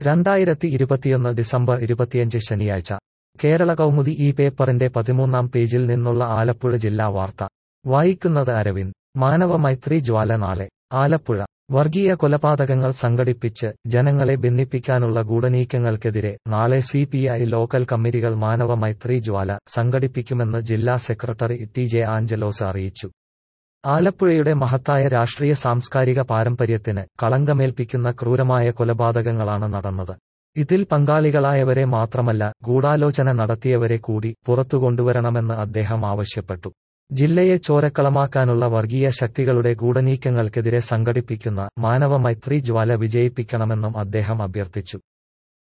രണ്ടായിരത്തി ഇരുപത്തിയൊന്ന് ഡിസംബർ ഇരുപത്തിയഞ്ച് ശനിയാഴ്ച കേരള കൗമുദി ഈ പേപ്പറിന്റെ പതിമൂന്നാം പേജിൽ നിന്നുള്ള ആലപ്പുഴ ജില്ലാ വാർത്ത വായിക്കുന്നത് അരവിന്ദ് മാനവ മൈത്രി ജ്വാല നാളെ ആലപ്പുഴ വർഗീയ കൊലപാതകങ്ങൾ സംഘടിപ്പിച്ച് ജനങ്ങളെ ഭിന്നിപ്പിക്കാനുള്ള ഗൂഢനീക്കങ്ങൾക്കെതിരെ നാളെ സിപിഐ ലോക്കൽ കമ്മിറ്റികൾ മാനവ മൈത്രി ജ്വാല സംഘടിപ്പിക്കുമെന്ന് ജില്ലാ സെക്രട്ടറി ടി ജെ ആഞ്ചലോസ് അറിയിച്ചു ആലപ്പുഴയുടെ മഹത്തായ രാഷ്ട്രീയ സാംസ്കാരിക പാരമ്പര്യത്തിന് കളങ്കമേൽപ്പിക്കുന്ന ക്രൂരമായ കൊലപാതകങ്ങളാണ് നടന്നത് ഇതിൽ പങ്കാളികളായവരെ മാത്രമല്ല ഗൂഢാലോചന നടത്തിയവരെ കൂടി പുറത്തു കൊണ്ടുവരണമെന്ന് അദ്ദേഹം ആവശ്യപ്പെട്ടു ജില്ലയെ ചോരക്കളമാക്കാനുള്ള വർഗീയ ശക്തികളുടെ ഗൂഢനീക്കങ്ങൾക്കെതിരെ സംഘടിപ്പിക്കുന്ന മാനവ മൈത്രി ജ്വാല വിജയിപ്പിക്കണമെന്നും അദ്ദേഹം അഭ്യർത്ഥിച്ചു